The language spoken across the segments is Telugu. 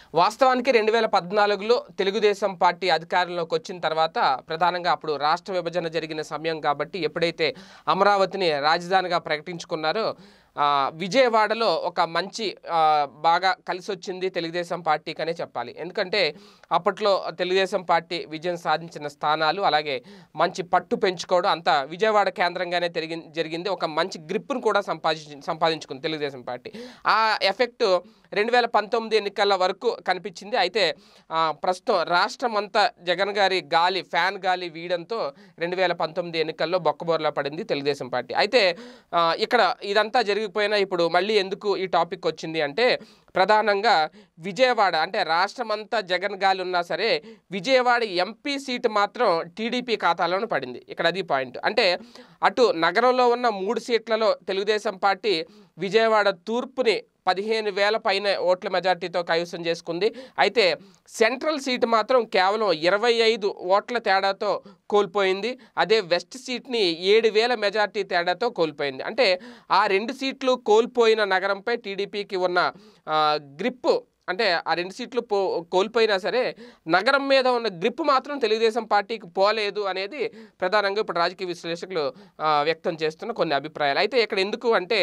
వాస్తవానికి రెండు వేల పద్నాలుగులో తెలుగుదేశం పార్టీ అధికారంలోకి వచ్చిన తర్వాత ప్రధానంగా అప్పుడు రాష్ట్ర విభజన జరిగిన సమయం కాబట్టి ఎప్పుడైతే అమరావతిని రాజధానిగా ప్రకటించుకున్నారో ఆ, విజయవాడలో ఒక మంచి ఆ, బాగా కలిసి వచ్చింది తెలుగుదేశం పార్టీకి అనే చెప్పాలి ఎందుకంటే అప్పట్లో తెలుగుదేశం పార్టీ విజయం సాధించిన స్థానాలు అలాగే మంచి పట్టు పెంచుకోవడం అంతా విజయవాడ కేంద్రంగానే తిరిగి జరిగింది ఒక మంచి గ్రిప్ను కూడా సంపాదించి సంపాదించుకుంది తెలుగుదేశం పార్టీ ఆ ఎఫెక్ట్ రెండు వేల పంతొమ్మిది ఎన్నికల వరకు కనిపించింది అయితే ఆ, ప్రస్తుతం రాష్ట్రం అంతా జగన్ గారి గాలి ఫ్యాన్ గాలి వీయడంతో రెండు వేల పంతొమ్మిది ఎన్నికల్లో బొక్కబోర్లా పడింది తెలుగుదేశం పార్టీ అయితే ఆ, ఇక్కడ ఇదంతా జరిగిపోయినా ఇప్పుడు మళ్ళీ ఎందుకు ఈ టాపిక్ వచ్చింది అంటే ప్రధానంగా విజయవాడ అంటే రాష్ట్రం అంతా జగన్ గాలి ఉన్నా సరే విజయవాడ ఎంపీ సీటు మాత్రం టీడీపీ ఖాతాలోనే పడింది ఇక్కడ అది పాయింట్ అంటే అటు నగరంలో ఉన్న మూడు సీట్లలో తెలుగుదేశం పార్టీ విజయవాడ తూర్పుని పదిహేను వేల పైన ఓట్ల మెజార్టీతో కైవసం చేసుకుంది అయితే సెంట్రల్ సీటు మాత్రం కేవలం ఇరవై ఐదు ఓట్ల తేడాతో కోల్పోయింది అదే వెస్ట్ సీట్ని ఏడు వేల మెజార్టీ తేడాతో కోల్పోయింది అంటే ఆ రెండు సీట్లు కోల్పోయిన నగరంపై టీడీపీకి ఉన్న ఆ, గ్రిప్పు అంటే ఆ రెండు సీట్లు పో కోల్పోయినా సరే నగరం మీద ఉన్న గ్రిప్ మాత్రం తెలుగుదేశం పార్టీకి పోలేదు అనేది ప్రధానంగా ఇప్పుడు రాజకీయ విశ్లేషకులు ఆ, వ్యక్తం చేస్తున్న కొన్ని అభిప్రాయాలు అయితే ఇక్కడ ఎందుకు అంటే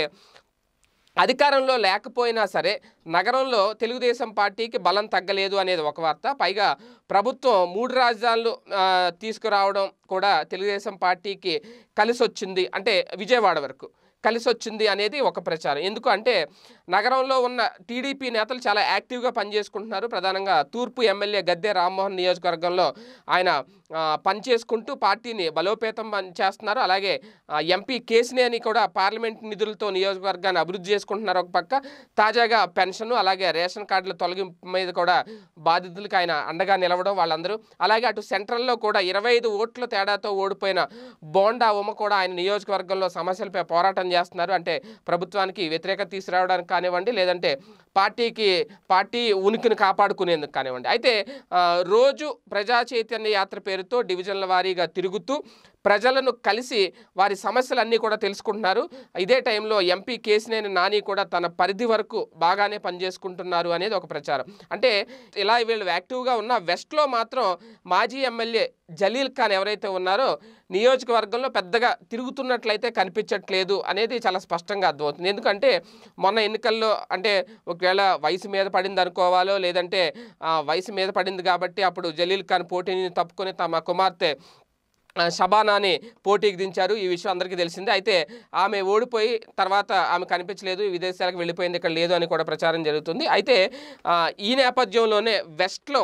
అధికారంలో లేకపోయినా సరే నగరంలో తెలుగుదేశం పార్టీకి బలం తగ్గలేదు అనేది ఒక వార్త పైగా ప్రభుత్వం మూడు రాజధానులు ఆ, తీసుకురావడం కూడా తెలుగుదేశం పార్టీకి కలిసి వచ్చింది అంటే విజయవాడ వరకు కలిసి వచ్చింది అనేది ఒక ప్రచారం ఎందుకు అంటే నగరంలో ఉన్న టీడీపీ నేతలు చాలా యాక్టివ్గా పనిచేసుకుంటున్నారు ప్రధానంగా తూర్పు ఎమ్మెల్యే గద్దె రామ్మోహన్ నియోజకవర్గంలో ఆయన ఆ, పనిచేసుకుంటూ పార్టీని బలోపేతం పని చేస్తున్నారు అలాగే ఆ, ఎంపీ కేసినేని కూడా పార్లమెంట్ నిధులతో నియోజకవర్గాన్ని అభివృద్ధి చేసుకుంటున్నారు ఒక పక్క తాజాగా పెన్షన్ అలాగే రేషన్ కార్డుల తొలగింపు మీద కూడా బాధితులకు ఆయన అండగా నిలవడం వాళ్ళందరూ అలాగే అటు సెంట్రల్లో కూడా ఇరవై ఐదు ఓట్ల తేడాతో ఓడిపోయిన బోండా ఉమ కూడా ఆయన నియోజకవర్గంలో సమస్యలపై పోరాటం చేస్తున్నారు అంటే ప్రభుత్వానికి వ్యతిరేకత తీసుకురావడానికి కానివ్వండి లేదంటే పార్టీకి పార్టీ ఉనికిని కాపాడుకునేందుకు కానివ్వండి అయితే ఆ, రోజు ప్రజా చైతన్య యాత్ర పేరుతో డివిజన్ల వారీగా తిరుగుతూ ప్రజలను కలిసి వారి సమస్యలన్నీ కూడా తెలుసుకుంటున్నారు ఇదే టైంలో ఎంపీ కేసినేని నాని కూడా తన పరిధి వరకు బాగానే పనిచేసుకుంటున్నారు అనేది ఒక ప్రచారం అంటే ఇలా వీళ్ళు యాక్టివ్గా ఉన్న వెస్ట్లో మాత్రం మాజీ ఎమ్మెల్యే జలీల్ ఖాన్ ఎవరైతే ఉన్నారో నియోజకవర్గంలో పెద్దగా తిరుగుతున్నట్లయితే కనిపించట్లేదు అనేది చాలా స్పష్టంగా అర్థమవుతుంది ఎందుకంటే మొన్న ఎన్నికల్లో అంటే ఒకవేళ వయసు మీద పడింది అనుకోవాలో లేదంటే ఆ, వయసు మీద పడింది కాబట్టి అప్పుడు జలీల్ ఖాన్ పోటీని తప్పుకొని తమ కుమార్తె ఆ, షబానాని పోటీకి దించారు ఈ విషయం అందరికీ తెలిసిందే అయితే ఆమె ఓడిపోయి తర్వాత ఆమె కనిపించలేదు విదేశాలకు వెళ్ళిపోయింది ఇక్కడ లేదు అని కూడా ప్రచారం జరుగుతుంది అయితే ఆ, ఈ నేపథ్యంలోనే వెస్ట్లో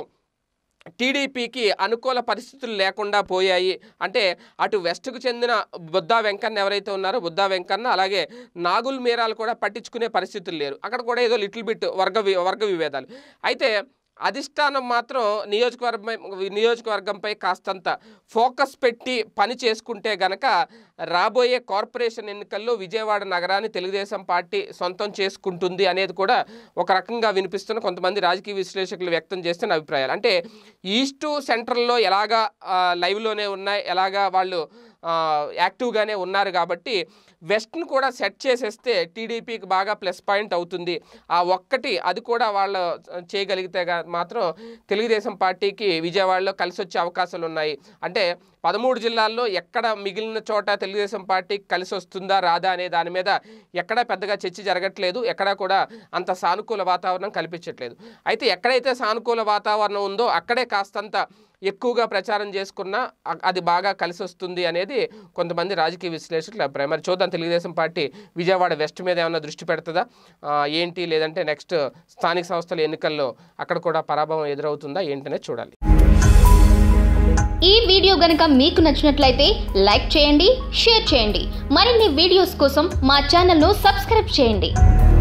టీడీపీకి అనుకూల పరిస్థితులు లేకుండా పోయాయి అంటే అటు వెస్ట్కు చెందిన బుద్దా వెంకన్న ఎవరైతే ఉన్నారో బుద్దా వెంకన్న అలాగే నాగుల్ మీరాలు కూడా పట్టించుకునే పరిస్థితులు లేరు అక్కడ కూడా ఏదో లిటిల్ బిట్ వర్గ వి- వర్గ విభేదాలు అయితే అధిష్టానం మాత్రం నియోజకవర్గం నియోజకవర్గంపై కాస్తంత ఫోకస్ పెట్టి పని చేసుకుంటే గనక రాబోయే కార్పొరేషన్ ఎన్నికల్లో విజయవాడ నగరాన్ని తెలుగుదేశం పార్టీ సొంతం చేసుకుంటుంది అనేది కూడా ఒక రకంగా వినిపిస్తున్న కొంతమంది రాజకీయ విశ్లేషకులు వ్యక్తం చేస్తున్న అభిప్రాయాలు అంటే ఈస్టు సెంట్రల్లో ఎలాగా ఆ, లైవ్లోనే ఉన్నాయి ఎలాగా వాళ్ళు ఆ, యాక్టివ్గానే ఉన్నారు కాబట్టి వెస్ట్ను కూడా సెట్ చేసేస్తే టీడీపీకి బాగా ప్లస్ పాయింట్ అవుతుంది ఆ ఒక్కటి అది కూడా వాళ్ళు చేయగలిగితే గా- మాత్రం తెలుగుదేశం పార్టీకి విజయవాడలో కలిసి వచ్చే అవకాశాలు ఉన్నాయి అంటే పదమూడు జిల్లాల్లో ఎక్కడ మిగిలిన చోట తెలుగుదేశం పార్టీకి కలిసి వస్తుందా రాదా అనే దాని మీద ఎక్కడా పెద్దగా చర్చ జరగట్లేదు ఎక్కడా కూడా అంత సానుకూల వాతావరణం కల్పించట్లేదు అయితే ఎక్కడైతే సానుకూల వాతావరణం ఉందో అక్కడే కాస్తంత ఎక్కువగా ప్రచారం చేసుకున్నా అ- అది బాగా కలిసి వస్తుంది అనేది కొంతమంది రాజకీయ విశ్లేషకుల అభిప్రాయం మరి చూద్దాం తెలుగుదేశం పార్టీ విజయవాడ వెస్ట్ మీద ఏమైనా దృష్టి పెడుతుందా ఆ, ఏంటి లేదంటే నెక్స్ట్ స్థానిక సంస్థల ఎన్నికల్లో అక్కడ కూడా పరాభవం ఎదురవుతుందా ఏంటనేది చూడాలి ఈ వీడియో గనుక మీకు నచ్చినట్లయితే లైక్ చేయండి షేర్ చేయండి మరిన్ని వీడియోస్ కోసం మా ఛానల్ను సబ్స్క్రైబ్ చేయండి